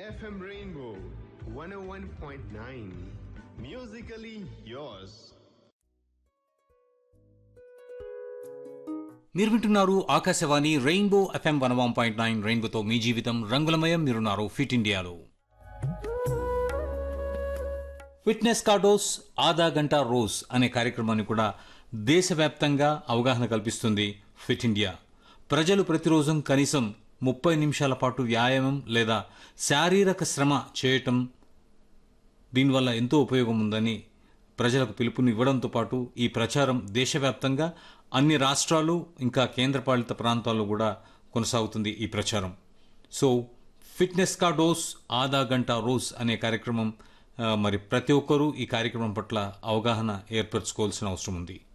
FM Rainbow 101.9. Musically yours. మీరు వింటున్నారు Akashvani rainbow FM one one point nine రెయిన్బోతో మీ జీవితం రంగులమయం మీరున్నారు ఫిట్ ఇండియాలో ఫిట్నెస్ కార్డోస్ ఆదా గంట రోజ్ అనే కార్యక్రమాన్ని కూడా దేశవ్యాప్తంగా అవగాహన కల్పిస్తుంది ఫిట్ ఇండియా ప్రజలు ప్రతిరోజు కనీసం ముప్పై నిమిషాల పాటు వ్యాయామం లేదా శారీరక శ్రమ చేయటం దీనివల్ల ఎంతో ఉపయోగం ఉందని ప్రజలకు పిలుపుని ఇవ్వడంతో పాటు ఈ ప్రచారం దేశవ్యాప్తంగా అన్ని రాష్ట్రాలు ఇంకా కేంద్రపాలిత ప్రాంతాల్లో కూడా కొనసాగుతుంది ఈ ప్రచారం సో ఫిట్నెస్ కా డోస్ ఆదా గంట రోజ్ అనే కార్యక్రమం ఆ, మరి ప్రతి ఒక్కరూ ఈ కార్యక్రమం పట్ల అవగాహన ఏర్పరచుకోవాల్సిన అవసరం ఉంది